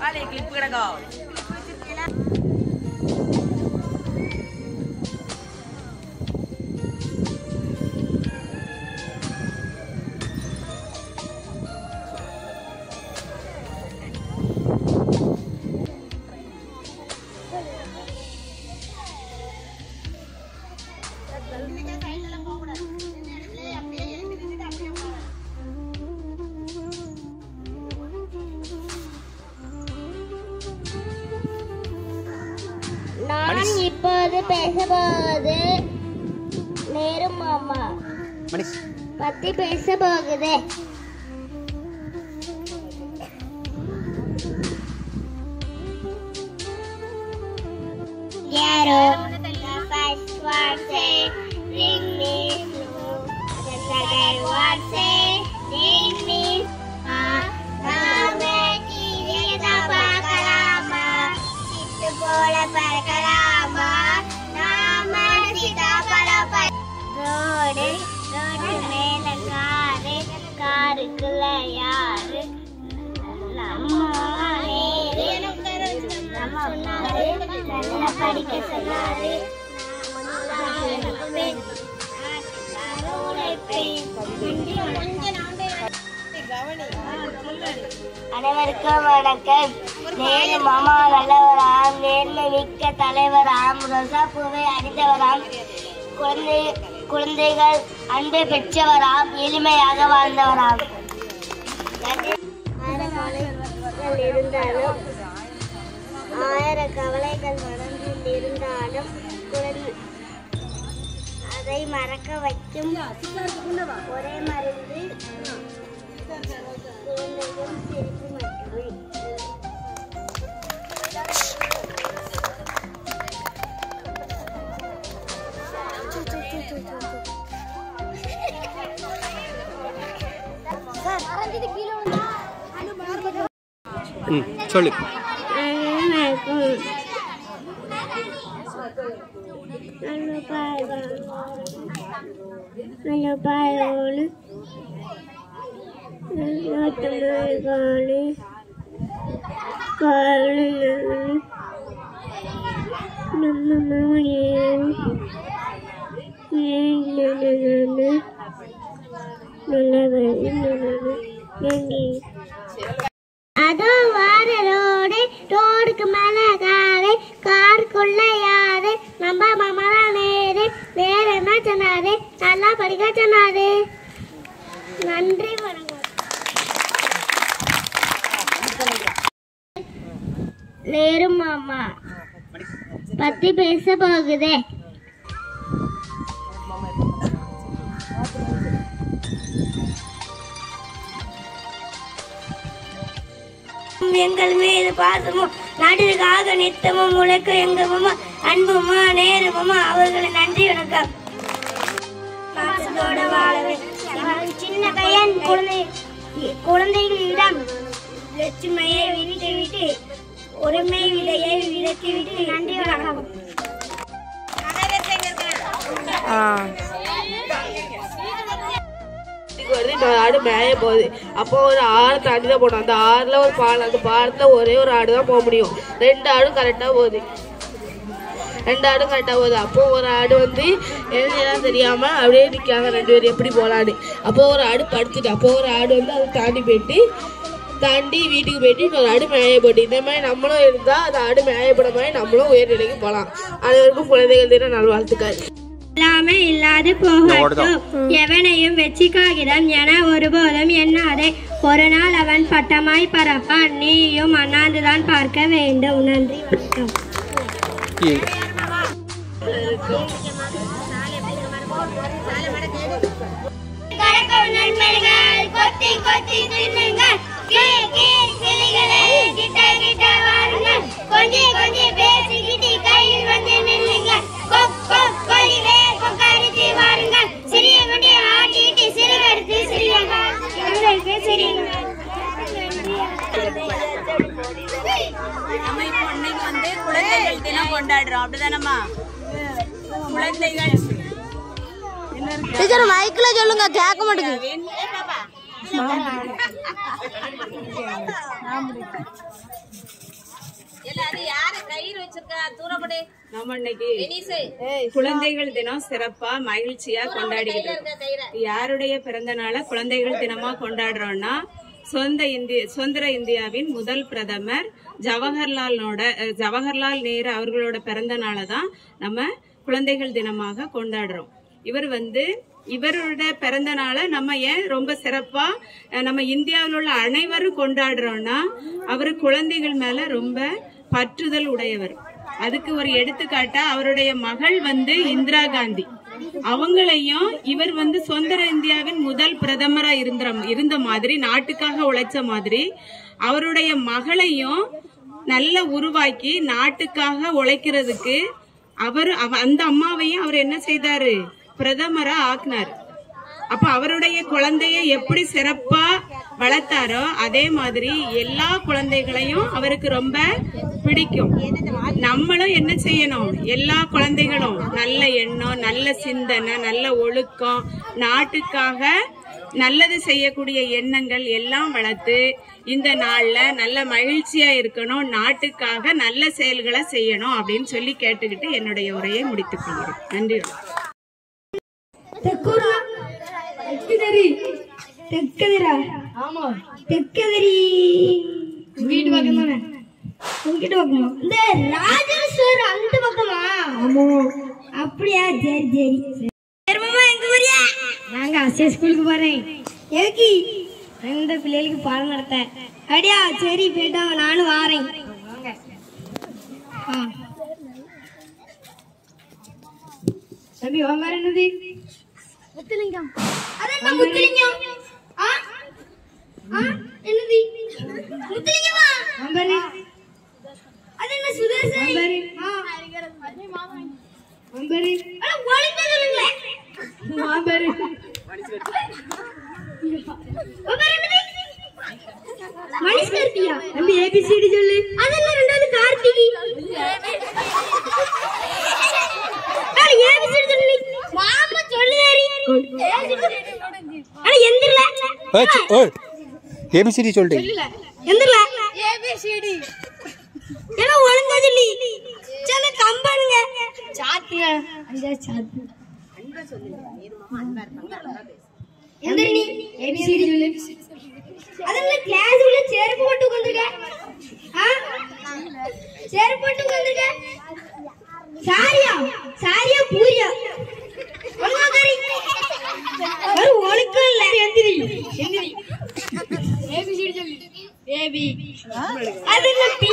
காலி கிளிப் கிடக்கும் நான் இப்போது பேசப்போவது நேரு மாமா மணிஷ் பத்தி பேச போகுது யாரோ the first one say ring me slow the second one say ring me ah நாம டிவியை பார்க்கலாமா சிட்டு போல பறக்கலாமா நாம சீதாபலம் ரோடு ரோடு மேல காரு காருக்குள்ள யாரு நம்ம நேரு நம்ம சொன்னாரு நல்லா படிக்க சொன்னாரு அனைவருக்கும் வணக்கம் நேரு மாமா நல்லவராம் நேர்மை மிக்க தலைவராம் ரோசா பூவை அணிந்தவராம் குழந்தை குழந்தைகள் அன்பை பெற்றவராம் எளிமையாக வாழ்ந்தவராம் கவலைகள் இருந்தாலும் ஆயிரம் கவலைகள் மனதில் இருந்தாலும் குழந்தை அதை மறக்க வைக்கும் ஒரே மருந்து குழந்தைகள் சிரிப்பு மட்டுமே ம் சொல்லு அனைவருக்கும் நல்ல பாய்கள் நல்ல பாய்கள் நாட்டு மழைக்காலு காலு நம்ம மகன் நல்ல அதோ வார ரோடு ரோடுக்கு மேல காரு காருக்குள்ள யாரு நம்ம மாமா தான் நேரு வேற என்ன சொன்னாரு நல்லா படிக்க சொன்னாரு நன்றி வணக்கம் நேரு மாமா பத்தி பேச போகுதே எங்கள் மீது பாசமும் நாட்டிற்காக நித்தமும் உழைக்க எங்கமுமா அன்புமா நேரமுமா அவர்களை நன்றி வணக்கம் பாசத்தோட வாழவே எங்கள் சின்ன பையன் குழந்தை குழந்தைகளிடம் லட்சுமையை விட்டு விட்டு ஒருமை விலையை விலக்கி விட்டு நன்றி வணக்கம் வீட்டுக்கு வருது இன்னொரு ஆடு மேய போகுது அப்போ ஒரு ஆறு தாண்டி தான் போகணும் அந்த ஆறுல ஒரு பாலம் அந்த பாலத்துல ஒரே ஒரு ஆடு தான் போக முடியும் ரெண்டு ஆடும் கரெக்டா போகுது ரெண்டு ஆடும் கரெக்டா போகுது அப்போ ஒரு ஆடு வந்து எழுந்தெல்லாம் தெரியாம அப்படியே நிக்காங்க ரெண்டு பேரும் எப்படி போலான்னு அப்போ ஒரு ஆடு படுத்துட்டு அப்போ ஒரு ஆடு வந்து அதை தாண்டி போயிட்டு தாண்டி வீட்டுக்கு போயிட்டு இன்னொரு ஆடு மேய போட்டு இந்த மாதிரி நம்மளும் இருந்தா அந்த ஆடு மேயப்பட மாதிரி நம்மளும் உயர்நிலைக்கு போகலாம் அனைவருக்கும் குழந்தைகள் தின நல்வாழ்த்துக்கள் எல்லாமே இல்லாது போகட்டும் எவனையும் வெற்றிக்காகிடம் என ஒருபோதும் எண்ணாதே ஒரு நாள் அவன் பட்டமாய் பறப்பான் நீயும் அண்ணாந்துதான் பார்க்க வேண்டும் நன்றி வணக்கம் கொத்தி கொத்தி தின்னுங்கள் கீழ் கீழ் கிளிகளே கிட்ட கிட்ட வாருங்கள் கொஞ்சி கொஞ்சி பேசிக்கிட்டு கையில் வந்து நில்லுங்கள் கொக் கொக் கொலிவே கொக்கரித்து வாருங்கள் சிறிய குட்டியை ஆட்டிட்டு சிறுகடுத்து சிறியங்கள் எங்களுக்கு சிறியங்கள் நம்ம இப்போ இன்னைக்கு வந்து குழந்தைகள் தினம் கொண்டாடுறோம் அப்படிதானம்மா குழந்தைகள் டீச்சர் மைக்ல சொல்லுங்க கேட்க மாட்டேங்குது நம்ம இன்னைக்கு குழந்தைகள் தினம் சிறப்பா மகிழ்ச்சியா கொண்டாடிக்கிட்டு இருக்கோம். யாருடைய பிறந்த நாளை குழந்தைகள் தினமா கொண்டாடுறோம்னா சொந்த இந்திய சுதந்திர இந்தியாவின் முதல் பிரதமர் ஜவஹர்லாலோட அஹ், ஜவஹர்லால் நேரு அவர்களோட பிறந்த நாளை தான் நம்ம குழந்தைகள் தினமாக கொண்டாடுறோம் இவர் வந்து இவரோட பிறந்த நாளை நம்ம ஏன் ரொம்ப சிறப்பா அஹ், நம்ம இந்தியாவில் உள்ள அனைவரும் கொண்டாடுறோம்னா அவர் குழந்தைகள் மேல ரொம்ப பற்றுதல் உடையவர் அதுக்கு ஒரு எடுத்துக்காட்டா அவருடைய மகள் வந்து இந்திரா காந்தி அவங்களையும் இவர் வந்து சுதந்திர இந்தியாவின் முதல் பிரதமரா இருந்த இருந்த மாதிரி நாட்டுக்காக உழைச்ச மாதிரி அவருடைய மகளையும் நல்ல உருவாக்கி நாட்டுக்காக உழைக்கிறதுக்கு அவர் அவ- அந்த அம்மாவையும் அவர் என்ன செய்தாரு பிரதமரா ஆக்குனாரு அப்ப அவருடைய குழந்தைய எப்படி சிறப்பா வளர்த்தாரோ அதே மாதிரி எல்லா குழந்தைகளையும் அவருக்கு ரொம்ப பிடிக்கும் நம்மளும் என்ன செய்யணும் எல்லா குழந்தைகளும் நல்ல எண்ணம் நல்ல சிந்தனை நல்ல ஒழுக்கம் நாட்டுக்காக நல்லது செய்யக்கூடிய எண்ணங்கள் எல்லாம் வளர்த்து இந்த நாள்ல நல்ல மகிழ்ச்சியா இருக்கணும் நாட்டுக்காக நல்ல செயல்களை செய்யணும் அப்படின்னு சொல்லி கேட்டுக்கிட்டு என்னுடைய உரையை முடித்துக் கொள்கிறேன் நன்றி தெக்கூரா தெக்குதறி தெக்கதிரா ஆமா தெக்கதிரி வீட்டு பக்கம் தானே உங்ககிட்ட பக்கமா இந்த ராஜேஸ்வர் அந்த பக்கமா ஆமா அப்படியா சரி சரி மாமா எங்க ஊரியா நாங்க அசே ஸ்கூலுக்கு போறேன் எதுக்கு இந்த பிள்ளைகளுக்கு பாடம் நடத்த அடியா சரி போயிட்டா நானும் வாரேன் ஆ. தம்பி உன் பேர் என்னது முத்துலிங்கம் அதான் முத்துலிங்கம் ஆ ஆ என்னது முத்துலிங்கமா நம்பர் அது என்ன சுதர்சன் நம்பர் ஆ நம்பர் அட ஒளிஞ்சு சொல்லுங்க நம்பர் மணிஷ் கார்த்தியா தம்பி ஏபிசிடி சொல்லு அதெல்லாம் ரெண்டாவது கார்த்திகி ஏபிசிடி சொல்லு மாமா சொல்லுதாரி அட எந்திரல ஓய் ஏபிசிடி சொல்லிட்டு எந்திரல ஏபிசிடி ஏன்னா ஒழுங்கா சொல்லி சில கம்பானுங்க சாத்துங்க அஞ்சா சாத்து எந்திரணி ஏபிசிடி சொல்லு அதெல்லாம் கிளாஸ் உள்ள செருப்பு போட்டு உட்கார்ந்திருக்க ஆ செருப்பு போட்டு உட்கார்ந்திருக்க சாரியா சாரியா பூரியா ஒழுங்கா கறி ஒரு ஒழுக்கம் இல்ல எந்திரி எந்திரி ஏபிசிடி சொல்லு ஏபி அது என்ன பி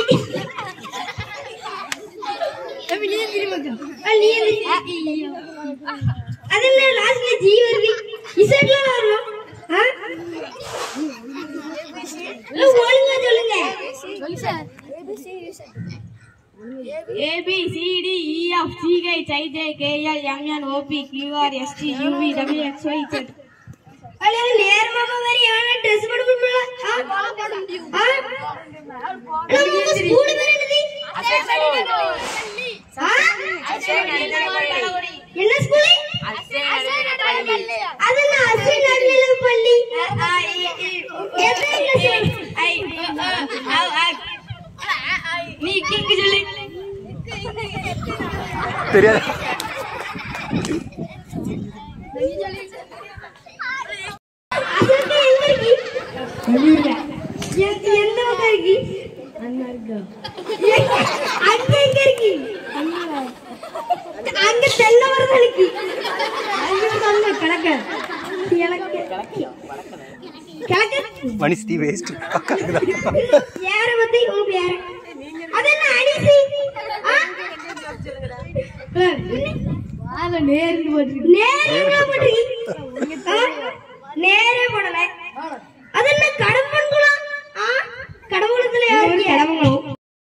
ஏபி நீ எந்திரி மக்கள் நீ எந்திரி அது என்ன லாஸ்ட்ல ஜி வருது இசட்ல வரணும் ஆ இல்ல, ஒழுங்கா சொல்லுங்க A B C D E F G H I J K L M N O P Q R S T U V W X Y Z அலே நேர்மாமா வேற எவனா ட்ரெஸ் போட முடியல ஆ ஆ அட, உங்க ஸ்கூல் பேர் என்னது ஆ? என்ன ஸ்கூல் அது என்ன அசை நடுநிலை பள்ளி எத்தனை class? நீ கிங்கு சொல்லு தெரியாது அசோக்கு எங்க இருக்கு? எந்த எந்த பக்கம் இருக்கு? எங்க- அங்க எங்க இருக்கு? அங்க தென்னமரம் தான் இருக்கு. அங்க சொன்ன கிழக்க. கிழக்க. கிழக்க. மணிஷ் டி வேஸ்ட் யார பத்தி உங்களுக்கு யார? அது என்ன அடிசி? ஆ? நேரே போட்டிருக்கு. ஆ? நேரே போடல அது என்ன கடம்பன்குளம் ஆ? கடம்புளத்துல யாரு கடம்புளம்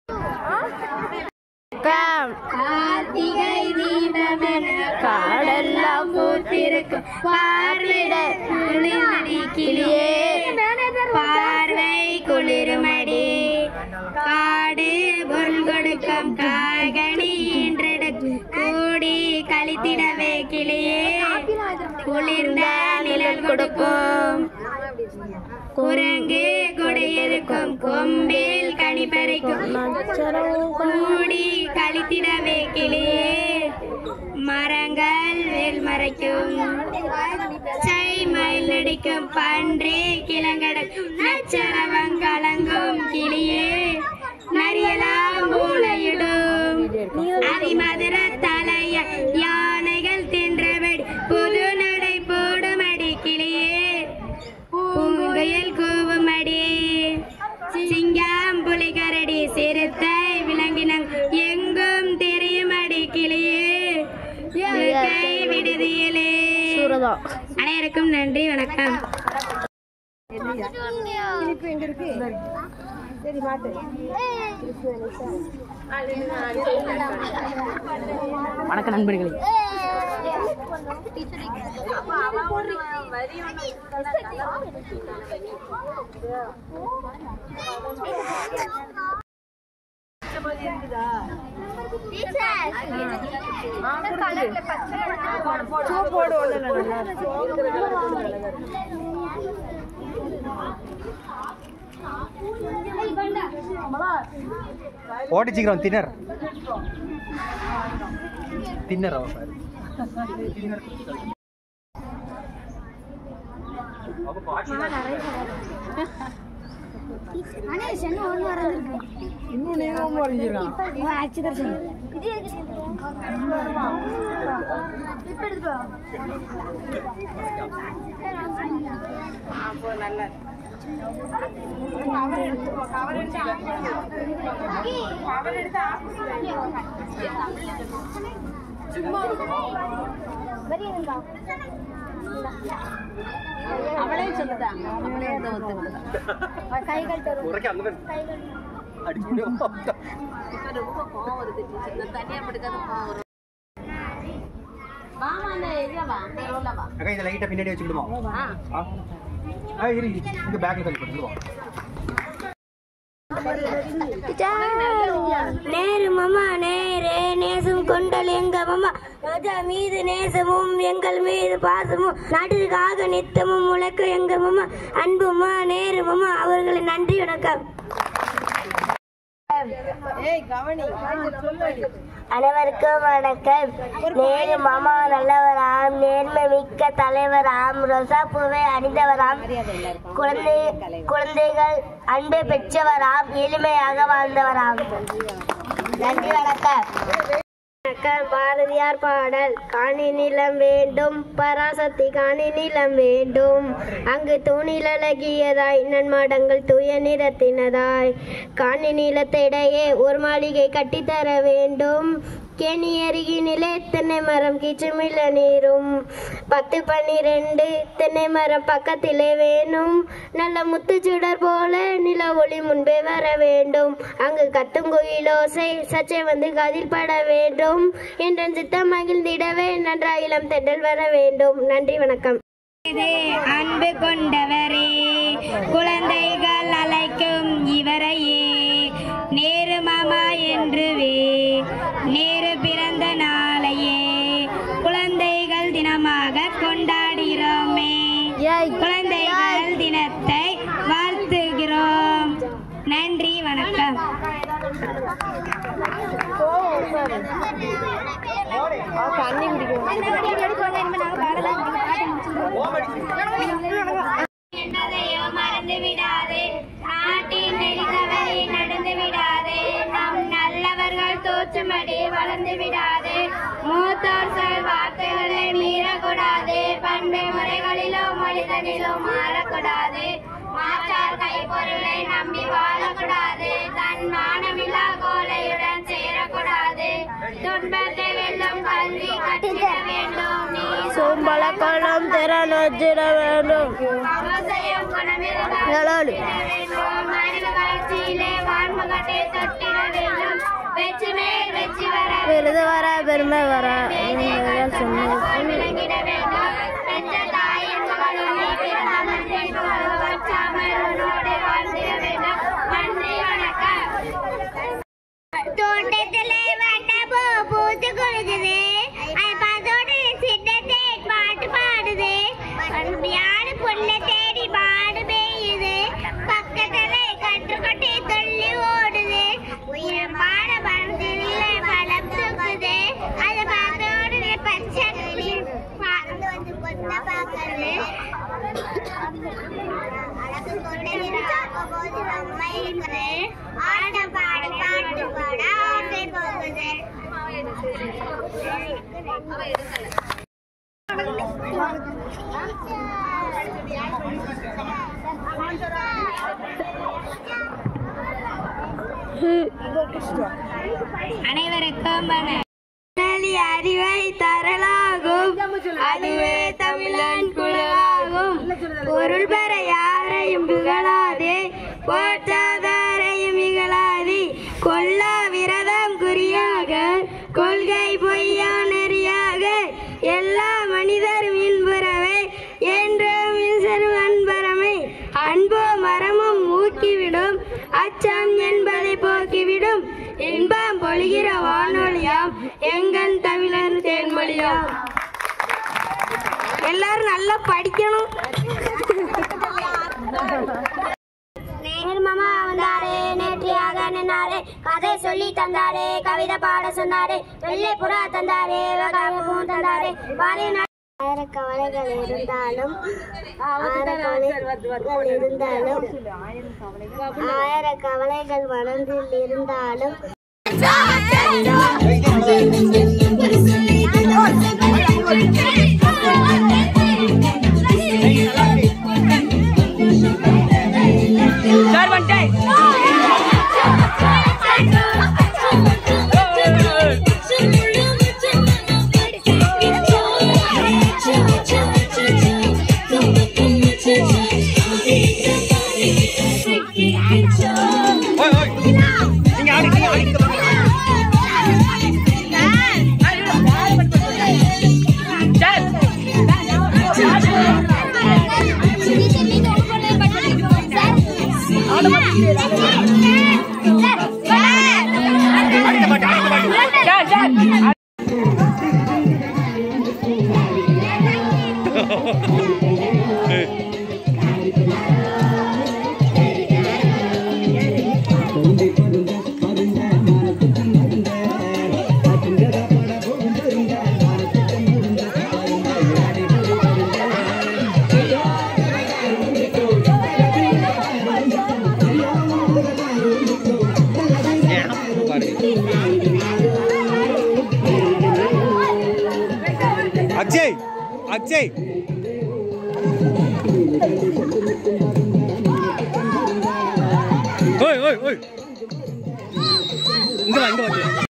கார்த்திகை தீபமென காடெல்லாம் பூத்திருக்கும் பார்விட குளிர்மடி கிளியே பார்வை குளிர்மடி காடு பொருள் கொடுக்கும் காகணி என்றெடுத்து கூடி கழித்திடவே கிளியே குளிர்ந்த நிழல் கொடுக்கும் குரங்கு கொடையிருக்கும் கொம்பில் கனி பறிக்கும் கூடி கழித்திடவே கிளியே மரங்கள் வேல் மறைக்கும் சை மயில் நடிக்கும் பன்றி கிளங்கடக்கும் நச்சரவம் கலங்கும் கிளியே நரியலாம் மூளையிடும் அதிமதுர தலைய யானைகள் தின்றபடி புது நடை போடுமடி கிளியே பூங்குயில் கூவுமடி சிங்கம் புலிகரடி சிறுத்தை விலங்கினம் எங்கும் தெரியுமடி கிளியே கை விடுதியிலே அனைவருக்கும் நன்றி வணக்கம் வணக்கம் நண்பர்களே ஓடிச்சிக்கிறோம் தின்னர் தின்னர் அவன் பாரு உரைக்க அந்த மாதிரி அடிச்சு அக்கா இதை லைட்டா பின்னாடி வச்சுக்கிடுமா ஆ ஆ இரு இரு. இங்க பேக்ல தள்ளி போட்டுருவோம் நேரு மாமா நேரே நேசம் கொண்டல் எங்க மாமா ராஜா மீது நேசமும் எங்கள் மீது பாசமும் நாட்டிற்காக நித்தமும் உழைக்க எங்க மாமா அன்புமா நேரு மாமா அவர்களை நன்றி வணக்கம் அனைவருக்கும் வணக்கம் நேரு மாமா நல்லவராம் நேர்மை மிக்க தலைவராம் ரோசா பூவை அணிந்தவராம் குழந்தை குழந்தைகள் அன்பு பெற்றவராம் எளிமையாக வாழ்ந்தவராம் நன்றி வணக்கம் வணக்கம் பாரதியார் பாடல் காணி நிலம் வேண்டும் பராசக்தி காணி நிலம் வேண்டும் அங்கு தூணில் அழகியதாய் நன்மாடங்கள் தூய நிறத்தினதாய் காணி நிலத்திடையே ஒரு மாளிகை கட்டித்தர வேண்டும் கேணி அருகினிலே தென்னை மரம் கீச்சுமில்ல நீரும் பத்து பன்னிரெண்டு தென்னை மரம் பக்கத்திலே வேணும் நல்ல முத்துச்சுடர் போல நில ஒளி முன்பே வர வேண்டும் அங்கு கத்தும் குயிலோசை சச்சை வந்து காதில் பட வேண்டும் என்றன் சித்தம் மகிழ்ந்திடவே நன்றாக இளம் தென்றல் வர வேண்டும் நன்றி வணக்கம் அன்பு கொண்டவரே குழந்தைகள் அழைக்கும் இவரையே நேரு மாமா என்றுவே நேரு பிறந்த நாளையே குழந்தைகள் தினமாக கொண்டாடுகிறோமே குழந்தைகள் தினத்தை வாழ்த்துகிறோம் நன்றி வணக்கம் என்னதையோ மறந்து விடாதே நாட்டின் நெறிதவறி நடந்து விடாதே நம் நல்லவர்கள் தோற்றுமடி வளர்ந்து விடாதே மூத்தோர் சொல் வார்த்தைகளை மீறக்கூடாது பண்பு முறைகளிலோ மனிதனிலோ மாறக்கூடாது மாற்றார் கைப்பொருளை நம்பி வாழக்கூடாது தன் மானமில்லா கோலையுடன் சேரக்கூடாது துன்பத்தை வெல்லும் கல்வி கற்றிட வேண்டும் நீ சோம்பல காலம் திறன் வச்சிட வேண்டும் அவசியம் குணமிருந்தால் வேண்டும் அறிவு வளர்ச்சியிலே வான்முகத்தை தொட்டிட வேண்டும் வெற்றி மேல் வெற்றி வர விருது வர பெருமை வர சொன்னால் விளங்கிட வேண்டும் பெற்ற தாயின் மகளும் நீ பிறந்த மண்ணின் புகழ் வச்சாமல் உன்னோடு வாழ்ந்திட வேண்டும் நன்றி வணக்கம் தோட்டத்திலே வட்ட பூ பூத்து கொடுக்குது அது பார்த்தோடு சின்னத்தை பாட்டு பாடுது யாரு பொண்ணை தேடி பாடு ஆட்டம் பாடி பாட்டு பாட ஆசை போகுது அனைவருக்கும் அறிவை தரலாகும் அதுவே தமிழன் குழலாகும் பொருள் பெற யாரையும் புகழாதே போற்றாதாரையும் இகழாதே கொல்லா விரதம் குறியாக கொள்கை பொய்யா நெறியாக எல்லா மனிதரும் இன்புறவே என்றும் இல்சரும் அன்பரமே அன்போ மரமும் ஊக்கிவிடும் அச்சம் என்பதை போக்கிவிடும் இன்பம் பொழிகிற வானொலியாம் எங்கள் தமிழர் தேன்மொழியாம் எல்லாரும் நல்லா படிக்கணும் நேர் மாமா வந்தாரே நேற்றியாக நின்னாரே கதை சொல்லி தந்தாரே கவிதை பாட சொன்னாரே வெள்ளை புறா தந்தாரே வகாவும் தந்தாரே பாரி ஆயிர கவலைகள் இருந்தாலும் ஆயிர கவலைகள் இருந்தாலும் ஆயிர கவலைகள் மனதில் இருந்தாலும் அக்ஷய் அக்ஷய் ஓய் ஓய் ஓய் இங்க வா இங்க வந்து